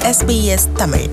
SBS Tamil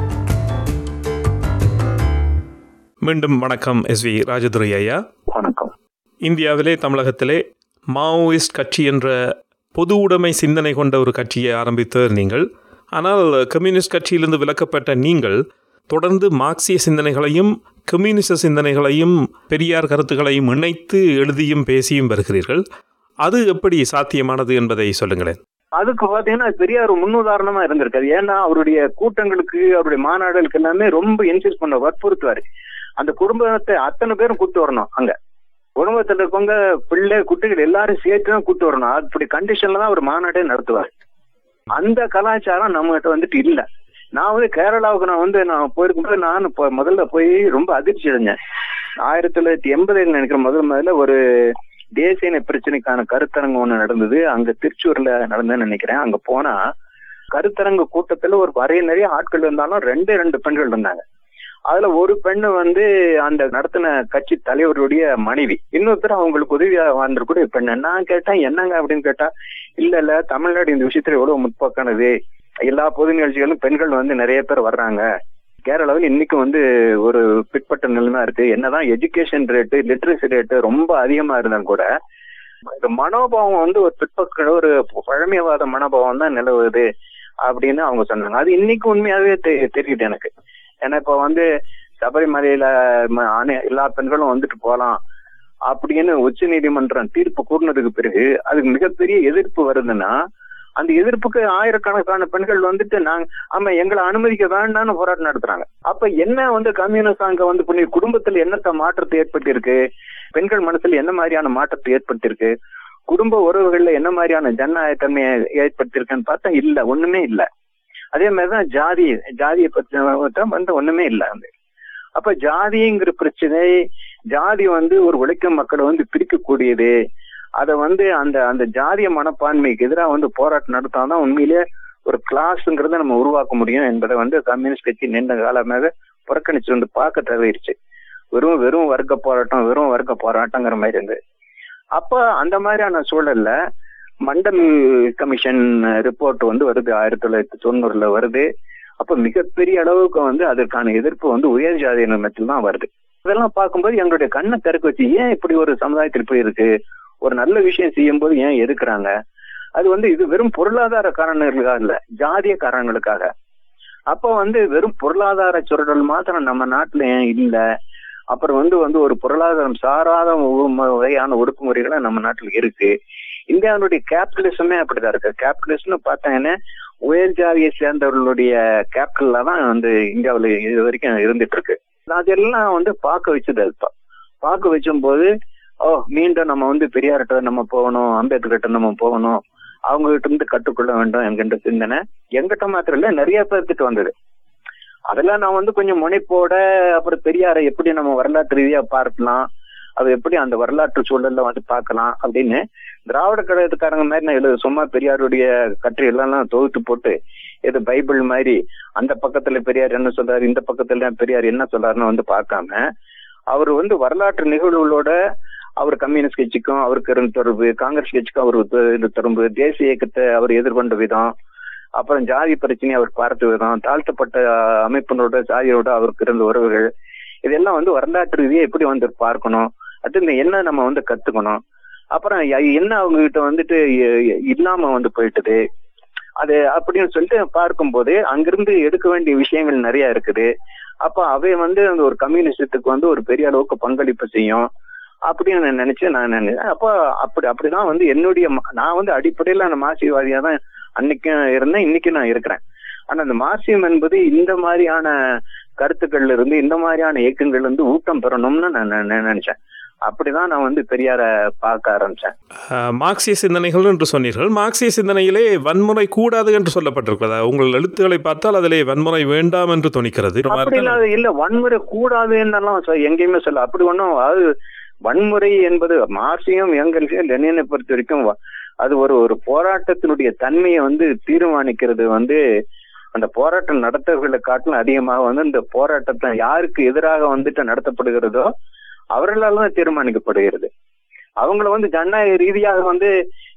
மீண்டும் வணக்கம் S we Rajadurai ஐயா வணக்கம் இந்தியாவிலே தமிழகத்திலே மாவோயிஸ்ட் கட்சி என்ற பொது உடைமை சிந்தனை கொண்ட ஒரு கட்சியை ஆரம்பித்தவர் நீங்கள் ஆனால் கம்யூனிஸ்ட் கட்சியிலிருந்து விலக்கப்பட்ட நீங்கள் தொடர்ந்து மார்க்சிய சிந்தனைகளையும் கம்யூனிச சிந்தனைகளையும் பெரியார் கருத்துக்களையும் இணைத்து எழுதியும் பேசியும் வருகிறீர்கள் அது எப்படி சாத்தியமானது என்பதை சொல்லுங்களேன் அதுக்கு பாத்தீங்கன்னா பெரியார் முன்னுதாரணமா இருந்திருக்காரு ஏன்னா அவருடைய கூட்டங்களுக்கு அவருடைய மாநாடுகளுக்கு எல்லாமே ரொம்ப இன்சிஸ்ட் பண்ண வற்புறுத்துவாரு அந்த குடும்பத்தை அத்தனை பேரும் கூட்டு வரணும் அங்க குடும்பத்துல இருக்கவங்க பிள்ளை குட்டிகள் எல்லாரும் சேர்த்து தான் கூட்டு வரணும் அப்படி கண்டிஷன்ல தான் அவர் மாநாடே நடத்துவார் அந்த கலாச்சாரம் நம்ம கிட்ட வந்துட்டு இல்ல நான் வந்து கேரளாவுக்கு நான் வந்து நான் போயிருக்கும்போது நான் இப்போ முதல்ல போய் ரொம்ப அதிர்ச்சி அடைஞ்சேன் ஆயிரத்தி தொள்ளாயிரத்தி எண்பதுல நினைக்கிற முதல் முதல்ல ஒரு தேசிய இன பிரச்சனைக்கான கருத்தரங்கம் ஒண்ணு நடந்தது அங்க திருச்சூர்ல நடந்ததுன்னு நினைக்கிறேன் அங்க போனா கருத்தரங்க கூட்டத்துல ஒரு வரைய நிறைய ஆட்கள் இருந்தாலும் ரெண்டே ரெண்டு பெண்கள் இருந்தாங்க அதுல ஒரு பெண்ணு வந்து அந்த நடத்தின கட்சி தலைவருடைய மனைவி இன்னொருத்தர் அவங்களுக்கு உதவியா வாழ்ந்திருக்கூடிய பெண்ணு நான் கேட்டேன் என்னங்க அப்படின்னு கேட்டா இல்ல இல்ல தமிழ்நாடு இந்த விஷயத்துல எவ்வளவு முற்போக்கானது எல்லா பொது நிகழ்ச்சிகளும் பெண்கள் வந்து நிறைய பேர் வர்றாங்க கேரளாவில் இன்னைக்கு வந்து ஒரு பிற்பட்ட நிலைமை இருக்கு என்னதான் எஜுகேஷன் ரேட்டு லிட்ரஸி ரேட்டு ரொம்ப அதிகமா இருந்தாலும் கூட இந்த மனோபாவம் வந்து ஒரு பிற்பட்ட ஒரு பழமைவாத மனோபாவம் தான் நிலவுது அப்படின்னு அவங்க சொன்னாங்க அது இன்னைக்கு உண்மையாவே தெ- தெரியுது எனக்கு ஏன்னா இப்ப வந்து சபரிமலையில ம- அனை- எல்லா பெண்களும் வந்துட்டு போலாம் அப்படின்னு உச்ச நீதிமன்றம் தீர்ப்பு கூறினதுக்கு பிறகு அதுக்கு மிகப்பெரிய எதிர்ப்பு வருதுன்னா அந்த எதிர்ப்புக்கு ஆயிரக்கணக்கான பெண்கள் வந்துட்டு நாங்க ஆமா எங்களை அனுமதிக்க வேண்டாம்னு போராட்டம் நடத்துறாங்க அப்ப என்ன வந்து கம்யூனிஸ்ட் அங்க வந்து பண்ணி குடும்பத்துல என்னத்த மாற்றத்தை ஏற்பட்டிருக்கு பெண்கள் மனசுல என்ன மாதிரியான மாற்றத்தை ஏற்படுத்தியிருக்கு குடும்ப உறவுகள்ல என்ன மாதிரியான ஜனநாயகத்தன்மையை ஏற்படுத்தியிருக்குன்னு பார்த்தா இல்ல ஒண்ணுமே இல்ல அதே மாதிரிதான் ஜாதி ஜாதியை பத்தி வந்து ஒண்ணுமே இல்ல வந்து அப்ப ஜாதிங்கிற பிரச்சனை ஜாதி வந்து ஒரு உழைக்கும் மக்களை வந்து பிரிக்கக்கூடியது அத வந்து அந்த அந்த ஜாதிய மனப்பான்மைக்கு எதிராக வந்து போராட்டம் நடத்தாதான் உண்மையிலேயே ஒரு கிளாஸ்ங்கிறத நம்ம உருவாக்க முடியும் என்பதை வந்து கம்யூனிஸ்ட் கட்சி நீண்ட காலமாக புறக்கணிச்சு வந்து பார்க்க தவிர்ச்சு வெறும் வெறும் வர்க்க போராட்டம் வெறும் வர்க்க போராட்டங்கிற மாதிரி இருந்தது அப்ப அந்த மாதிரியான சூழல்ல மண்டல் கமிஷன் ரிப்போர்ட் வந்து வருது ஆயிரத்தி தொள்ளாயிரத்தி தொண்ணூறுல வருது அப்ப மிகப்பெரிய அளவுக்கு வந்து அதற்கான எதிர்ப்பு வந்து உயர் ஜாதியினத்தில் தான் வருது இதெல்லாம் பார்க்கும்போது எங்களுடைய கண்ணை திறக்க வச்சு ஏன் இப்படி ஒரு சமுதாயத்தில் இப்படி இருக்கு ஒரு நல்ல விஷயம் செய்யும் போது ஏன் எதுக்குறாங்க அது வந்து இது வெறும் பொருளாதார காரணங்களுக்காக இல்ல ஜாதிய காரணங்களுக்காக அப்ப வந்து வெறும் பொருளாதார சுரடல் மாத்திரம் நம்ம நாட்டுல ஏன் இல்ல அப்புறம் வந்து வந்து ஒரு பொருளாதாரம் சாராத ஒ- வகையான ஒடுக்குமுறைகளை நம்ம நாட்டுல இருக்கு இந்தியாவுடைய கேபிட்டலிசமே அப்படிதான் இருக்கு கேபிட்டலிசம்னு பார்த்தாங்கன்னா உயர் ஜாதியை சேர்ந்தவர்களுடைய கேபிட்டல்ல தான் வந்து இந்தியாவுல இது வரைக்கும் இருந்துட்டு இருக்கு அதெல்லாம் வந்து பார்க்க வச்சது அதுதான் பார்க்க வச்சும் போது ஓ மீண்டும் நம்ம வந்து பெரியார்கிட்ட நம்ம போகணும் அம்பேத்கர்கிட்ட நம்ம போகணும் அவங்க கிட்ட இருந்து கற்றுக்கொள்ள வேண்டும் என்கின்ற சிந்தனை எங்கிட்ட மாத்திரம் இல்ல நிறைய பேர்த்துட்டு வந்தது அதெல்லாம் நான் வந்து கொஞ்சம் முனைப்போட அப்புறம் பெரியாரை எப்படி நம்ம வரலாற்று ரீதியா பார்க்கலாம் அது எப்படி அந்த வரலாற்று சூழல்ல வந்து பார்க்கலாம் அப்படின்னு திராவிட கழகத்துக்காரங்க மாதிரி நான் எழுது சும்மா பெரியாருடைய கட்டுரை எல்லாம் தொகுத்து போட்டு இது பைபிள் மாதிரி அந்த பக்கத்துல பெரியார் என்ன சொல்றாரு இந்த பக்கத்துல பெரியார் என்ன சொல்றாருன்னு வந்து பார்க்காம அவர் வந்து வரலாற்று நிகழ்வுகளோட அவர் கம்யூனிஸ்ட் கட்சிக்கும் அவருக்கு இருந்த தொடர்பு காங்கிரஸ் கட்சிக்கும் அவருக்கு இருந்த தொடர்பு தேசிய இயக்கத்தை அவர் எதிர்கொண்ட விதம் அப்புறம் ஜாதி பிரச்சனையை அவர் பார்த்த விதம் தாழ்த்தப்பட்ட அஹ், அமைப்பினரோட ஜாதியோட அவருக்கு இருந்த உறவுகள் இதெல்லாம் வந்து வரலாற்று ரீதியா எப்படி வந்து பார்க்கணும் அது இந்த என்ன நம்ம வந்து கத்துக்கணும் அப்புறம் ய- என்ன அவங்க கிட்ட வந்துட்டு இ- இ- இல்லாம வந்து போயிட்டது அது அப்படின்னு சொல்லிட்டு பார்க்கும்போது அங்கிருந்து எடுக்க வேண்டிய விஷயங்கள் நிறைய இருக்குது அப்ப அவை வந்து அந்த ஒரு கம்யூனிஸ்டத்துக்கு வந்து ஒரு பெரிய அளவுக்கு பங்களிப்பு செய்யும் அப்படின்னு நான் நினைச்சு நான் நினைச்சேன் அப்ப அப்படி அப்படிதான் வந்து என்னுடைய ம- நான் வந்து அடிப்படையில அந்த மார்க்சியவாதியா தான் அன்னைக்கும் இருந்தேன் இன்னைக்கும் நான் இருக்கிறேன் ஆனா அந்த மார்க்சியம் என்பது இந்த மாதிரியான கருத்துக்கள்ல இருந்து இந்த மாதிரியான இயக்கங்கள்ல இருந்து ஊட்டம் பெறணும்னு நான் நெ- நெ- நினைச்சேன் அப்படிதான் நான் வந்து பெரியார பார்க்க ஆரம்பிச்சேன் அஹ், மார்க்சிய சிந்தனைகள் என்று சொன்னீர்கள் மார்க்சிய சிந்தனையிலே வன்முறை கூடாது என்று சொல்லப்பட்டிருக்கிறதா உங்கள் எழுத்துக்களை பார்த்தால் அதிலே வன்முறை வேண்டாம் என்று துணிக்கிறது அப்படி இல்லாத இல்ல வன்முறை கூடாதுன்னெல்லாம் சொ- எங்கேயுமே சொல்ல அப்படி ஒண்ணும் அது வன்முறை என்பது மார்க்சியம் எங்கல்ஸையும் லெனினை பொறுத்த வரைக்கும் வ- அது ஒரு ஒரு போராட்டத்தினுடைய தன்மையை வந்து தீர்மானிக்கிறது வந்து அந்த போராட்டம் நடத்தவர்களை காட்டிலும் அதிகமாக வந்து இந்த போராட்டத்தை யாருக்கு எதிராக வந்துட்டு நடத்தப்படுகிறதோ அவர்களால் தான் தீர்மானிக்கப்படுகிறது அவங்கள வந்து ஜனநாயக ரீதியாக வந்து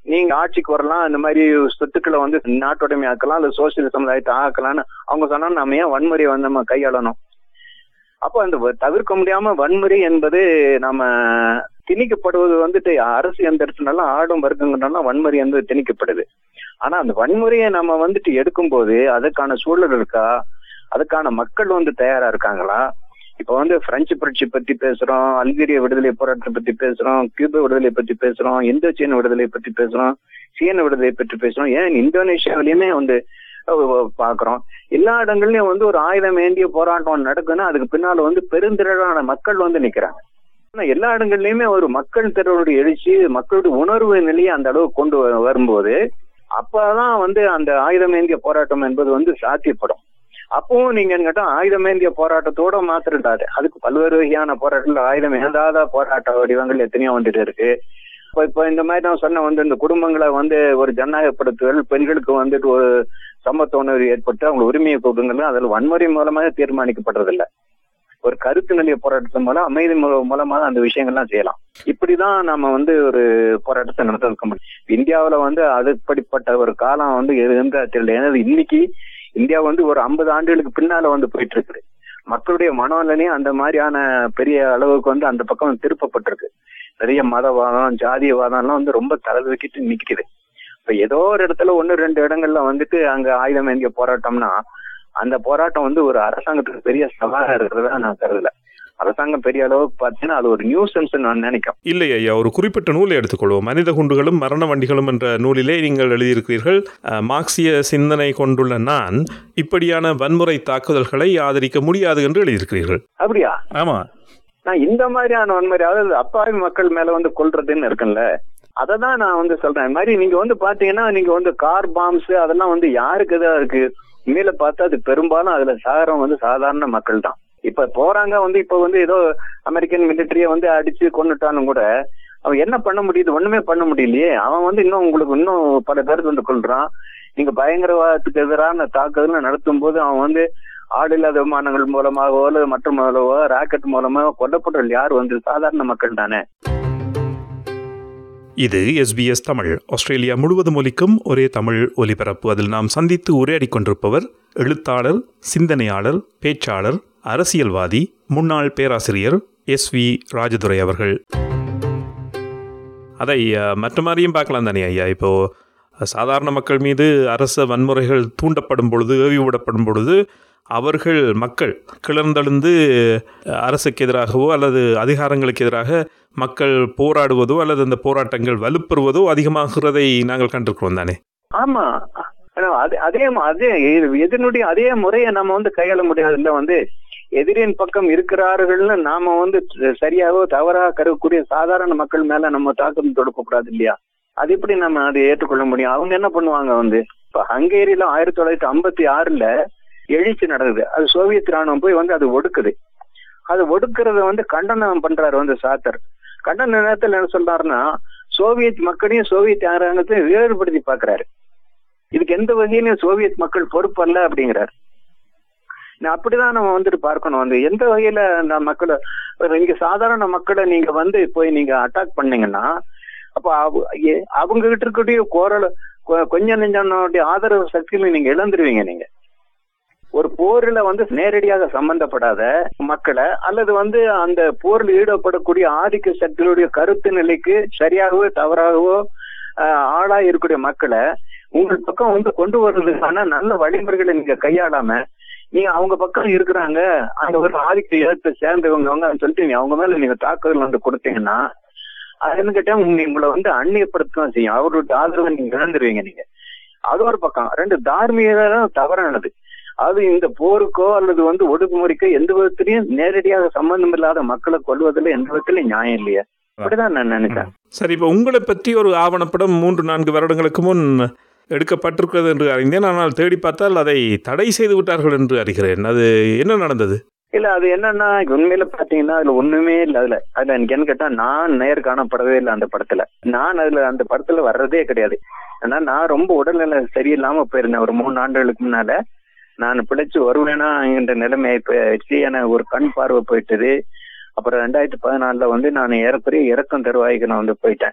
நீங்க ஆட்சிக்கு வரலாம் இந்த மாதிரி சொத்துக்களை வந்து நாட்டுடைமை ஆக்கலாம் இல்ல சோசியல் சமுதாயத்தை ஆக்கலாம்னு அவங்க சொன்னா நம்ம ஏன் வன்முறையை வந்து நம்ம கையாளணும் அப்போ அந்த வ- தவிர்க்க முடியாம வன்முறை என்பது நம்ம திணிக்கப்படுவது வந்துட்டு அரசு எந்த இடத்துலலாம் ஆடும் வர்க்கங்கள்லாம் வன்முறை என்பது திணிக்கப்படுது ஆனா அந்த வன்முறையை நம்ம வந்துட்டு எடுக்கும்போது அதுக்கான சூழல் இருக்கா அதுக்கான மக்கள் வந்து தயாரா இருக்காங்களா இப்ப வந்து பிரெஞ்சு புரட்சி பத்தி பேசுறோம் அல்ஜீரிய விடுதலை போராட்டத்தை பத்தி பேசுறோம் கியூபா விடுதலை பத்தி பேசுறோம் இந்தோ சீன விடுதலை பத்தி பேசுறோம் சீன விடுதலை பற்றி பேசுறோம் ஏன் இந்தோனேஷியாவிலயுமே வந்து அஹ், அஹ், பாக்குறோம் எல்லா இடங்கள்லயும் வந்து ஒரு ஆயுதம் ஏந்திய போராட்டம் நடக்குன்னா அதுக்கு பின்னால வந்து பெருந்திரளான மக்கள் வந்து நிக்கிறாங்க ஆனா எல்லா இடங்கள்லயுமே ஒரு மக்கள் திறனுடைய எழுச்சி மக்களுடைய உணர்வு நிலையை அந்த அளவு கொண்டு வ- வரும்போது அப்பதான் வந்து அந்த ஆயுதம் ஏந்திய போராட்டம் என்பது வந்து சாத்தியப்படும் அப்பவும் நீங்க கேட்டா ஆயுதம் ஏந்திய போராட்டத்தோட மாத்திரட்டாரு அதுக்கு பல்வேறு வகையான போராட்டங்கள் ஆயுதம் ஏந்தாத போராட்ட வடிவங்கள் எத்தனையோ வந்துட்டு இருக்கு இப்போ இப்போ இந்த மாதிரி நான் சொன்ன வந்து இந்த குடும்பங்களை வந்து ஒரு ஜனநாயகப்படுத்துதல் பெண்களுக்கு வந்துட்டு ஒரு சமத்துவ உணர்வு ஏற்பட்டு அவங்க உரிமையை கொடுங்கிறது அதில் வன்முறை மூலமாக தீர்மானிக்கப்படுறதில்ல ஒரு கருத்து நிலைய போராட்டத்தின் மூலம் அமைதி மூல- மூலமாக அந்த விஷயங்கள்லாம் செய்யலாம் இப்படிதான் நம்ம வந்து ஒரு போராட்டத்தை நடத்த முடியும் இந்தியாவுல வந்து அதுபடிப்பட்ட ஒரு காலம் வந்து இருந்தா தெரியல ஏன்னா இன்னைக்கு இந்தியா வந்து ஒரு ஐம்பது ஆண்டுகளுக்கு பின்னால வந்து போயிட்டு இருக்குது மக்களுடைய மனோநிலையும் அந்த மாதிரியான பெரிய அளவுக்கு வந்து அந்த பக்கம் திருப்பப்பட்டிருக்கு நிறைய மதவாதம் ஜாதியவாதம் எல்லாம் வந்து ரொம்ப தலைதூக்கிட்டு நிக்குது இப்ப ஏதோ ஒரு இடத்துல ஒண்ணு ரெண்டு இடங்கள்ல வந்துட்டு அங்க ஆயுதம் ஏந்திய போராட்டம்னா அந்த போராட்டம் வந்து ஒரு அரசாங்கத்துக்கு பெரிய சவாலா இருக்கிறதா நான் கருதல அரசாங்கம் பெரிய அளவுக்கு பார்த்தீங்கன்னா அது ஒரு நியூசன்ஸ் நான் நினைக்கிறேன் இல்லை ஐயா ஒரு குறிப்பிட்ட நூலை எடுத்துக்கொள்வோம் மனித குண்டுகளும் மரண வண்டிகளும் என்ற நூலிலே நீங்கள் எழுதியிருக்கிறீர்கள் அஹ், மார்க்சிய சிந்தனை கொண்டுள்ள நான் இப்படியான வன்முறை தாக்குதல்களை ஆதரிக்க முடியாது என்று எழுதியிருக்கிறீர்கள் அப்படியா ஆமா நான் இந்த மாதிரியான வன்முறை அதாவது அப்பாவி மக்கள் மேல வந்து கொல்றதுன்னு இருக்குல்ல அதை தான் நான் வந்து சொல்றேன் இந்த மாதிரி நீங்க வந்து பாத்தீங்கன்னா நீங்க வந்து கார் பாம்ஸ் அதெல்லாம் வந்து யாருக்கு தான் இருக்கு உண்மையில பார்த்தா அது பெரும்பாலும் அதுல சாகரம் வந்து சாதாரண மக்கள் தான் இப்ப போறாங்க வந்து இப்ப வந்து ஏதோ அமெரிக்கன் மிலிட்டரிய வந்து அடிச்சு கொண்டுட்டாலும் கூட அவன் என்ன பண்ண முடியுது ஒண்ணுமே பண்ண முடியலையே அவன் வந்து இன்னும் உங்களுக்கு இன்னும் பல பேருக்கு வந்து கொள்றான் நீங்க பயங்கரவாதத்துக்கு எதிரான தாக்குதல் நடத்தும் போது அவன் வந்து ஆள் இல்லாத விமானங்கள் மூலமாகவோ அல்லது மற்ற மூலமோ ராக்கெட் மூலமாகவோ கொல்லப்படுறது யார் வந்து சாதாரண மக்கள் தானே இது எஸ்பிஎஸ் தமிழ் ஆஸ்திரேலியா முழுவதும் ஒலிக்கும் ஒரே தமிழ் ஒலிபரப்பு அதில் நாம் சந்தித்து உரையாடிக் கொண்டிருப்பவர் எழுத்தாளர் சிந்தனையாளர் பேச்சாளர் அரசியல்வாதி முன்னாள் பேராசிரியர் எஸ் வி ராஜதுரை அவர்கள் அதை அஹ், மற்ற மாதிரியும் பார்க்கலாம் தானே ஐயா இப்போ அஹ், சாதாரண மக்கள் மீது அரச வன்முறைகள் தூண்டப்படும் பொழுது ஏவி விடப்படும் பொழுது அவர்கள் மக்கள் கிளர்ந்தெழுந்து அஹ், அரசுக்கு எதிராகவோ அல்லது அதிகாரங்களுக்கு எதிராக மக்கள் போராடுவதோ அல்லது அந்த போராட்டங்கள் வலுப்பெறுவதோ அதிகமாகிறதை நாங்கள் கண்டிருக்கிறோம் தானே ஆமா ஆனா அது அதே ம- அதே இது- எதிரினுடைய அதே முறையை நம்ம வந்து கையாள முடியாது இல்ல வந்து எதிரின் பக்கம் இருக்கிறார்கள்னு நாம வந்து சரியாகவோ தவறாக கருதக்கூடிய சாதாரண மக்கள் மேல நம்ம தாக்கம் தொடுக்க கூடாது இல்லையா அது எப்படி நம்ம அதை ஏற்றுக்கொள்ள முடியும் அவங்க என்ன பண்ணுவாங்க வந்து இப்ப ஹங்கேரியில ஆயிரத்தி தொள்ளாயிரத்தி ஐம்பத்தி ஆறுல எழுச்சி நடக்குது அது சோவியத் ராணுவம் போய் வந்து அது ஒடுக்குது அது ஒடுக்குறத வந்து கண்டனம் பண்றாரு வந்து சாத்தர் கண்டன நேரத்துல என்ன சொல்றாருன்னா சோவியத் மக்களையும் சோவியத் அரசாங்கத்தையும் வேறுபடுத்தி பாக்குறாரு இதுக்கு எந்த வகையிலும் சோவியத் மக்கள் பொறுப்பல்ல அப்படிங்கிறார் நான் அப்படிதான் நம்ம வந்துட்டு பார்க்கணும் வந்து எந்த வகையில நான் மக்களை ஒரு இங்க சாதாரண மக்களை நீங்க வந்து போய் நீங்க அட்டாக் பண்ணீங்கன்னா அப்ப அவ- எ- அவங்க கிட்ட இருக்கக்கூடிய குரல் கொ- கொஞ்சம் நெஞ்சனுடைய ஆதரவு சக்தியில நீங்க இழந்துருவீங்க நீங்க ஒரு போர்ல வந்து நேரடியாக சம்பந்தப்படாத மக்களை அல்லது வந்து அந்த போரில் ஈடுபடக்கூடிய ஆதிக்க சக்திகளுடைய கருத்து நிலைக்கு சரியாகவோ தவறாகவோ ஆஹ், ஆளா இருக்கக்கூடிய மக்களை உங்கள் பக்கம் வந்து கொண்டு வர்றதுக்கான நல்ல வழிமுறைகளை நீங்க கையாளாம நீங்க அவங்க பக்கம் இருக்கிறாங்க அந்த ஒரு ஆதிக்க இனத்தை சேர்ந்தவங்க அவங்க சொல்லிட்டு நீங்க அவங்க மேல நீங்க தாக்குதல் வந்து கொடுத்தீங்கன்னா அது என்ன கேட்டா உங்க- உங்களை வந்து அந்நியப்படுத்ததான் செய்யும் அவருடைய ஆதரவை நீங்க இழந்துருவீங்க நீங்க அது ஒரு பக்கம் ரெண்டு தார்மீகம் தவறானது அது இந்த போருக்கோ அல்லது வந்து ஒடுக்குமுறைக்கோ எந்த விதத்திலையும் நேரடியாக சம்பந்தம் இல்லாத மக்களை கொல்வதில் எந்த விதத்திலையும் நியாயம் இல்லையா அப்படிதான் நான் நினைச்சேன் சரி இப்போ உங்களை பற்றி ஒரு ஆவணப்படம் மூன்று நான்கு வருடங்களுக்கு முன் எடுக்கப்பட்டிருக்கிறது என்று அறிந்தேன் ஆனால் தேடி பார்த்தால் அதை தடை செய்து விட்டார்கள் என்று அறிகிறேன் அது என்ன நடந்தது இல்ல அது என்னன்னா உண்மையில பாத்தீங்கன்னா அதுல ஒண்ணுமே இல்ல அதுல அதுல எனக்கு என்ன கேட்டா நான் நேர் காணப்படவே இல்லை அந்த படத்துல நான் அதுல அந்த படத்துல வர்றதே கிடையாது ஆனா நான் ரொம்ப உடல்நிலை சரியில்லாம போயிருந்தேன் ஒரு மூணு ஆண்டுகளுக்கு முன்னால நான் பிழைச்சு வருவேனா என்ற நிலைமை போயிடுச்சு எனக்கு ஒரு கண் பார்வை போயிட்டது அப்புறம் ரெண்டாயிரத்தி பதினாலுல வந்து நான் ஏறக்குறைய இறக்கம் தருவாய்க்கு நான் வந்து போயிட்டேன்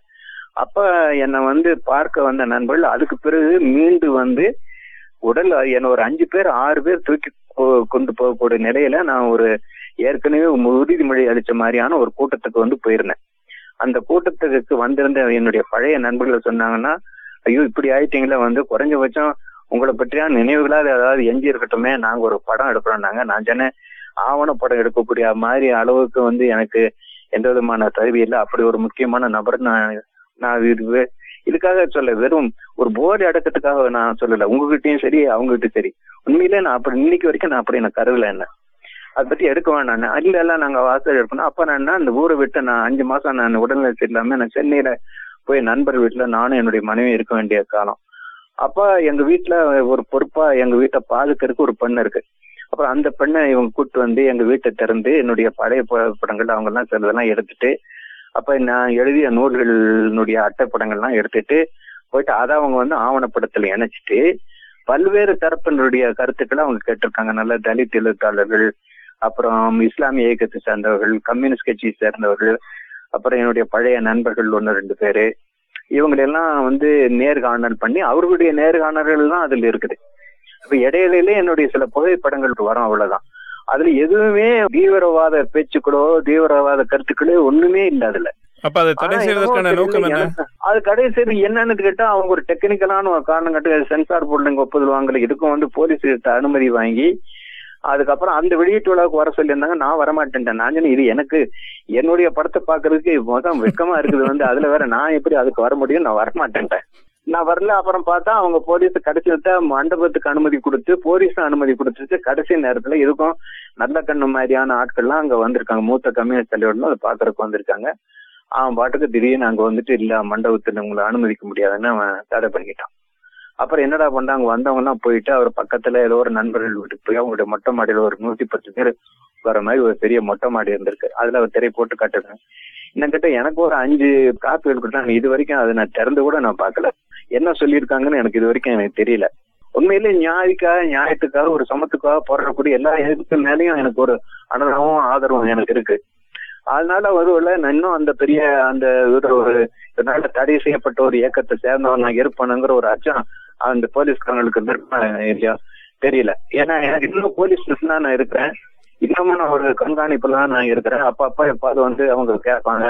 அப்ப என்னை வந்து பார்க்க வந்த நண்பர்கள் அதுக்கு பிறகு மீண்டு வந்து உடல் என்ன ஒரு அஞ்சு பேர் ஆறு பேர் தூக்கி கொ- கொண்டு போகக்கூடிய நிலையில நான் ஒரு ஏற்கனவே உறுதிமொழி அளிச்ச மாதிரியான ஒரு கூட்டத்துக்கு வந்து போயிருந்தேன் அந்த கூட்டத்துக்கு வந்திருந்த என்னுடைய பழைய நண்பர்கள் சொன்னாங்கன்னா ஐயோ இப்படி ஆயிட்டீங்களே வந்து குறைஞ்சபட்சம் உங்களை பற்றியான நினைவுகளால் ஏதாவது எஞ்சி இருக்கட்டுமே நாங்க ஒரு படம் எடுக்கிறோம்னாங்க நான் சொன்னேன் ஆவண படம் எடுக்கக்கூடிய மாதிரி அளவுக்கு வந்து எனக்கு எந்த விதமான தகுதி இல்லை அப்படி ஒரு முக்கியமான நபர் நான் நான் இது இதுக்காக சொல்ல வெறும் ஒரு போர்டு அடக்கத்துக்காக நான் சொல்லல உங்ககிட்டயும் சரி அவங்ககிட்டயும் சரி உண்மையிலே நான் அப்படி இன்னைக்கு வரைக்கும் நான் அப்படி நான் கருதல என்ன அதை பத்தி எடுக்க வேண்டாம் இல்ல எல்லாம் நாங்க வாசல் எடுக்கணும் அப்ப நான் என்ன, அந்த ஊரை விட்டு நான் அஞ்சு மாசம் நான் உடல்நிலை சரியில்லாம நான் சென்னையில போய் நண்பர் வீட்டுல நானும் என்னுடைய மனைவி இருக்க வேண்டிய காலம் அப்ப எங்க வீட்டுல ஒரு பொறுப்பா எங்க வீட்டை பாதுக்கிறதுக்கு ஒரு பெண்ணு இருக்கு அப்புறம் அந்த பெண்ணை இவங்க கூட்டு வந்து எங்க வீட்டை திறந்து என்னுடைய பழைய ப- படங்கள் அவங்க எல்லாம் சிலதெல்லாம் எடுத்துட்டு அப்ப நான் எழுதிய நூல்களினுடைய அட்டைப்படங்கள்லாம் எடுத்துட்டு போயிட்டு அதை அவங்க வந்து ஆவணப்படத்துல இணைச்சிட்டு பல்வேறு தரப்பினருடைய கருத்துக்களை அவங்க கேட்டிருக்காங்க நல்ல தலித் எழுத்தாளர்கள் அப்புறம் இஸ்லாமிய இயக்கத்தை சேர்ந்தவர்கள் கம்யூனிஸ்ட் கட்சியை சேர்ந்தவர்கள் அப்புறம் என்னுடைய பழைய நண்பர்கள் ஒன்று ரெண்டு பேரு இவங்களெல்லாம் வந்து நேர்காணல் பண்ணி அவர்களுடைய நேர்காணல்கள் தான் அதுல இருக்குது இப்ப இடையில என்னுடைய சில புகைப்படங்கள் வரும் அவ்வளவுதான் அதுல எதுவுமே தீவிரவாத பேச்சுக்களோ தீவிரவாத கருத்துக்களோ ஒண்ணுமே இல்ல அதுல அப்ப அதை தடை ஆனா செய்வதற்கான என்னமோ நோக்கம் தெரியல, என்ன எனக்கு அது கடைசி என்னன்னு கேட்டா அவங்க ஒரு டெக்னிக்கலான ஒரு காரணம் கட்டு சென்சார் போர்டுல ஒப்புதல் வாங்கல இதுக்கும் வந்து போலீஸ் அனுமதி வாங்கி அதுக்கப்புறம் அந்த வெளியீட்டு விழாவுக்கு வர சொல்லியிருந்தாங்க நான் வரமாட்டேன்ட்டேன் நான் சொன்னேன், இது எனக்கு என்னுடைய படத்தை பாக்குறதுக்கு மொத்தம் வெக்கமா இருக்குது வந்து அதுல வேற நான் எப்படி அதுக்கு வர முடியும் நான் வரமாட்டேன்ட்டேன் நான் வரல அப்புறம் பார்த்தா அவங்க போலீஸ் கடைசி மண்டபத்துக்கு அனுமதி கொடுத்து போலீஸ் அனுமதி கொடுத்துட்டு கடைசி நேரத்துல இதுக்கும் நல்ல கண்ணு மாதிரியான ஆட்கள்லாம் அங்க வந்திருக்காங்க மூத்த கம்யூனிஸ்ட் தலைவர்களும் அதை பாக்குறதுக்கு வந்திருக்காங்க அவன் பாட்டுக்கு திடீர்னு அங்க வந்துட்டு இல்ல மண்டபத்துல உங்களை அனுமதிக்க முடியாதுன்னு அவன் தடை பண்ணிக்கிட்டான் அப்புறம் என்னடா பண்ணாங்க வந்தவங்க எல்லாம் போயிட்டு அவர் பக்கத்துல ஏதோ ஒரு நண்பர்கள் வீட்டுக்கு போய் அவங்களுடைய மொட்டை மாடியில ஒரு நூத்தி பத்து பேர் வர மாதிரி ஒரு பெரிய மொட்டை மாடி இருந்திருக்கு அதுல அவர் திரை போட்டு காட்டுறாங்க இன்னும் கிட்ட எனக்கு ஒரு அஞ்சு காப்பிகள் கொடுத்தாங்க இது வரைக்கும் அதை நான் திறந்து கூட நான் பார்க்கல என்ன சொல்லியிருக்காங்கன்னு எனக்கு இது வரைக்கும் எனக்கு தெரியல உண்மையிலே நியாயத்துக்காக நியாயத்துக்காக ஒரு சமத்துக்காக போராடக்கூடிய எல்லா எதுக்கு மேலேயும் எனக்கு ஒரு அனுபவம் ஆதரவும் எனக்கு இருக்கு அதனால ஒருவேளை நான் இன்னும் அந்த பெரிய அந்த ஒரு ஒரு இதனால தடை செய்யப்பட்ட ஒரு இயக்கத்தை சேர்ந்தவன் நான் இருப்பேனுங்கிற ஒரு அச்சம் அந்த போலீஸ்காரங்களுக்கு இருந்திருப்பேன் இல்லையா தெரியல ஏன்னா எனக்கு இன்னும் போலீஸ் தான் நான் இருக்கிறேன் இன்னமும் நான் ஒரு கண்காணிப்புல தான் நான் இருக்கிறேன் அப்ப அப்ப எப்பாவது வந்து அவங்க கேட்பாங்க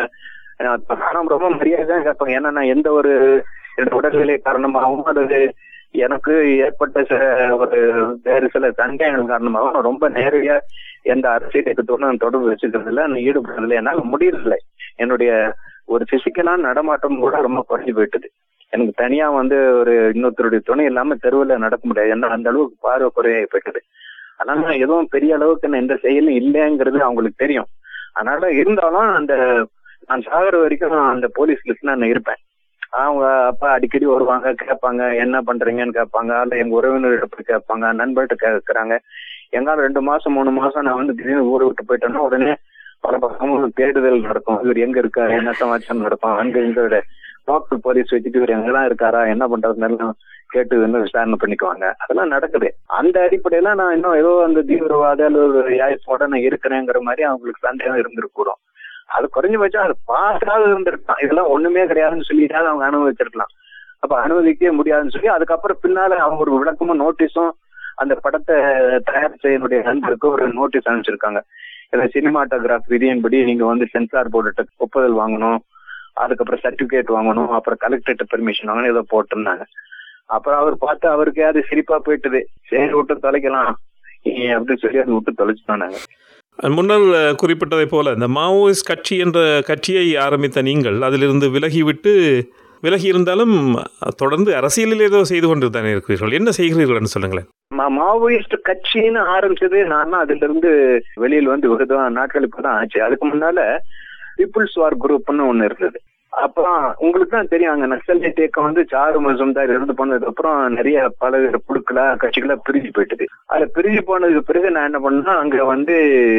ஆனா ரொம்ப மரியாதை கேட்பாங்க ஏன்னா நான் எந்த ஒரு என்னோட உடல்நிலை காரணமாகவும் அல்லது எனக்கு ஏற்பட்ட சில ஒரு வேறு சில சந்தேகங்கள் காரணமாகவும் நான் ரொம்ப நேரடியா எந்த அரசியல் இயக்கத்தோட நான் தொடர்பு வச்சுக்கிறது இல்லை நான் ஈடுபடுறதில்லை என்னால முடியறதில்லை என்னுடைய ஒரு பிசிக்கலான நடமாட்டம் கூட ரொம்ப குறைஞ்சு போயிட்டுது எனக்கு தனியா வந்து ஒரு இன்னொருத்தருடைய துணை இல்லாம தெருவுல நடக்க முடியாது என்ன அந்த அளவுக்கு பார்வை குறையாகி போயிட்டது அதனால நான் எதுவும் பெரிய அளவுக்கு நான் எந்த செயலும் இல்லைங்கிறது அவங்களுக்கு தெரியும் அதனால இருந்தாலும் அந்த நான் சாகர வரைக்கும் அந்த போலீஸ் லிஸ்ட் நான் இருப்பேன் அவங்க அப்பா அடிக்கடி வருவாங்க கேட்பாங்க என்ன பண்றீங்கன்னு கேட்பாங்க அல்ல எங்க உறவினர்கிட்ட போய் கேட்பாங்க நண்பர்கிட்ட கேட்கறாங்க எங்கால ரெண்டு மாசம் மூணு மாசம் நான் வந்து திடீர்னு ஊரை விட்டு போயிட்டேன்னா உடனே பல பக்கமும் தேடுதல் நடக்கும் இவர் எங்க இருக்காரு என்ன சமாச்சாரம் நடக்கும் அங்க இங்க லோக்கல் போலீஸ் வச்சுட்டு இவர் எங்கெல்லாம் இருக்காரா என்ன பண்றதுன்னு கேட்டு வந்து விசாரணை பண்ணிக்குவாங்க அதெல்லாம் நடக்குது அந்த அடிப்படையில நான் இன்னும் ஏதோ அந்த தீவிரவாத அல்லது ஒரு யாய்ப்போட நான் இருக்கிறேங்கிற மாதிரி அவங்களுக்கு சந்தேகம் இருந்திருக்கூடும் அது குறைஞ்சபட்சம் அது பாசாவது இருந்திருக்கலாம் இதெல்லாம் ஒண்ணுமே கிடையாதுன்னு சொல்லிட்டாவது அவங்க அனுபவிச்சிருக்கலாம் அப்ப அனுமதிக்கவே முடியாதுன்னு சொல்லி அதுக்கப்புறம் பின்னால அவங்க ஒரு விளக்கமும் நோட்டீஸும் அந்த படத்தை தயார் செய்யனுடைய நண்பருக்கு ஒரு நோட்டீஸ் அனுப்பிச்சிருக்காங்க இந்த சினிமாட்டோகிராஃப் விதியின்படி நீங்க வந்து சென்சார் போர்டுகிட்ட ஒப்புதல் வாங்கணும் அதுக்கப்புறம் சர்டிபிகேட் வாங்கணும் அப்புறம் கலெக்டர்கிட்ட பெர்மிஷன் வாங்கணும் ஏதோ போட்டிருந்தாங்க அப்புறம் அவர் பார்த்து அவருக்கே அது சிரிப்பா போயிட்டுது சரி விட்டு தொலைக்கலாம் அப்படின்னு சொல்லி அதை விட்டு தொலைச்சிட்டோம் நாங்க முன்னர் குறிப்பிட்டதைப் போல இந்த மாவோயிஸ்ட் கட்சி என்ற கட்சியை ஆரம்பித்த நீங்கள் அதிலிருந்து விலகிவிட்டு விலகி இருந்தாலும் தொடர்ந்து அரசியலில் ஏதோ செய்து கொண்டு தானே இருக்கிறீர்கள் என்ன செய்கிறீர்கள்னு சொல்லுங்களேன் மாவோயிஸ்ட் கட்சின்னு ஆரம்பிச்சது நான் அதுல இருந்து வெளியில் வந்து வெகு நாட்கள் இப்பதான் ஆச்சு அதுக்கு முன்னால பீப்புள்ஸ் வார் குரூப்னு ஒண்ணு இருந்தது அப்புறம் உங்களுக்கு தான் தெரியும் அங்க நக்சலைட் இயக்கம் வந்து சாரு மசம்தார் இருந்து போனதுக்கு அப்புறம் நிறைய பல குழுக்களா கட்சிகளா பிரிஞ்சு போயிட்டது அதுல பிரிஞ்சு போனதுக்கு பிறகு நான் என்ன பண்ணா அங்க வந்து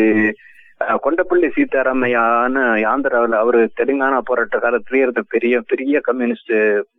கொண்டப்பள்ளி சீதாராமையான ஆந்திராவில் அவரு தெலுங்கானா போராட்ட காலத்திலேயே இருந்த பெரிய பெரிய கம்யூனிஸ்ட்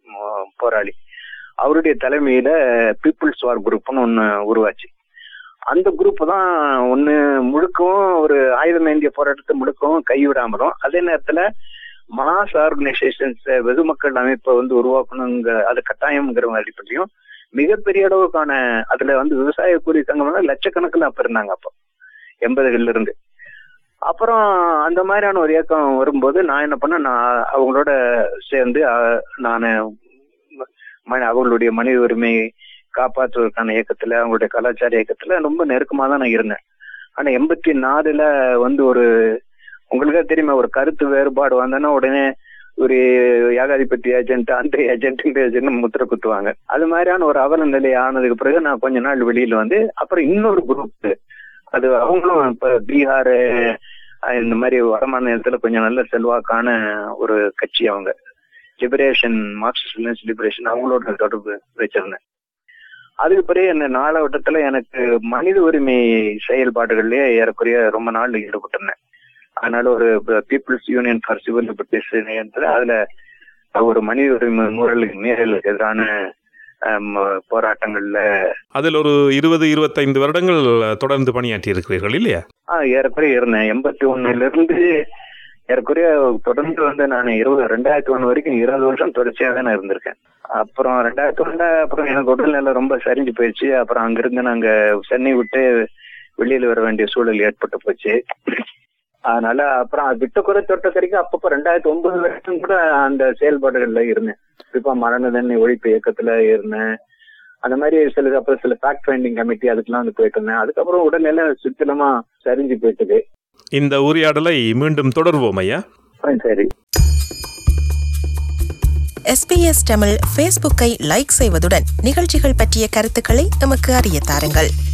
போராளி அவருடைய தலைமையில பீப்புள்ஸ் வார் குரூப்னு ஒண்ணு உருவாச்சு அந்த குரூப் தான் ஒண்ணு முழுக்கவும் ஒரு ஆயுதம் ஏந்திய போராட்டத்தை முழுக்கவும் கைவிடாமலும் அதே நேரத்துல மாஸ் ஆர்கனைசேஷன்ஸ் வெகுமக்கள் அமைப்பை வந்து உருவாக்கணுங்க அது கட்டாயம்ங்கிற அடிப்படையும் மிகப்பெரிய அளவுக்கான அதுல வந்து விவசாய கூலி சங்கம் லட்சக்கணக்கில் அப்ப இருந்தாங்க அப்போ எண்பதுகள்ல இருந்து அப்புறம் அந்த மாதிரியான ஒரு இயக்கம் வரும்போது நான் என்ன பண்ணேன் நான் அவங்களோட சேர்ந்து நான் அவங்களுடைய மனித உரிமையை காப்பாற்றுவதற்கான இயக்கத்துல அவங்களுடைய கலாச்சார இயக்கத்துல ரொம்ப நெருக்கமா தான் நான் இருந்தேன் ஆனா எண்பத்தி நாலுல வந்து ஒரு உங்களுக்கே தெரியுமா ஒரு கருத்து வேறுபாடு வந்தோன்னா உடனே ஒரு ஏகாதிபத்தி ஏஜென்ட் அந்த ஏஜென்ட் இந்த ஏஜென்ட் முத்திர குத்துவாங்க அது மாதிரியான ஒரு அவல நிலை ஆனதுக்கு பிறகு நான் கொஞ்ச நாள் வெளியில வந்து அப்புறம் இன்னொரு குரூப் அது அவங்களும் இப்ப பீகார் இந்த மாதிரி வட மாநிலத்துல கொஞ்சம் நல்ல செல்வாக்கான ஒரு கட்சி அவங்க லிபரேஷன் மார்க்சிஸ்ட் லிபரேஷன் அவங்களோட தொடர்பு வச்சிருந்தேன் அதுக்கு பிறகு இந்த நாளவட்டத்துல எனக்கு மனித உரிமை செயல்பாடுகள்லயே ஏறக்குறைய ரொம்ப நாள் ஈடுபட்டிருந்தேன் அதனால ஒரு people's union for civil liberties அதுல ஒரு மனித உரிமை முறைகளுக்கு மீறலுக்கு எதிரான போராட்டங்கள்ல அதில் ஒரு இருபது இருபத்தைந்து வருடங்கள் தொடர்ந்து பணியாற்றி இருக்கிறீர்கள் இல்லையா ஆஹ் ஏறக்குறைய இருந்தேன் எண்பத்தி ஒண்ணுல இருந்து ஏறக்குறைய தொடர்ந்து வந்து நான் இருபது ரெண்டாயிரத்தி ஒண்ணு வரைக்கும் இருபது வருஷம் தொடர்ச்சியாக தான் இருந்திருக்கேன் அப்புறம் ரெண்டாயிரத்தி ஒண்ணுல அப்புறம் எனக்கு உடல்நிலை ரொம்ப சரிஞ்சு போயிடுச்சு அப்புறம் அங்கிருந்து நாங்க சென்னை விட்டு வெளியில வர வேண்டிய சூழல் ஏற்பட்டு போச்சு அதனால அப்புறம் விட்ட குறை தொட்ட வரைக்கும் அப்பப்போ ரெண்டாயிரத்தி ஒன்பது வரைக்கும் கூட அந்த செயல்பாடுகள்ல இருந்தேன் குறிப்பா மரண தண்ணி ஒழிப்பு இயக்கத்துல இருந்தேன் அந்த மாதிரி சில அப்புறம் சில ஃபேக்ட் ஃபைண்டிங் கமிட்டி அதுக்கெல்லாம் வந்து போயிட்டு இருந்தேன் அதுக்கப்புறம் உடல்நிலை சுத்தமா சரிஞ்சு போயிட்டுது இந்த உரையாடலை மீண்டும் தொடர்வோம் ஐயா சரி எஸ்பிஎஸ் தமிழ் ஃபேஸ்புக்கை லைக் செய்வதுடன் நிகழ்ச்சிகள் பற்றிய கருத்துக்களை எமக்கு அறிய தாருங்கள்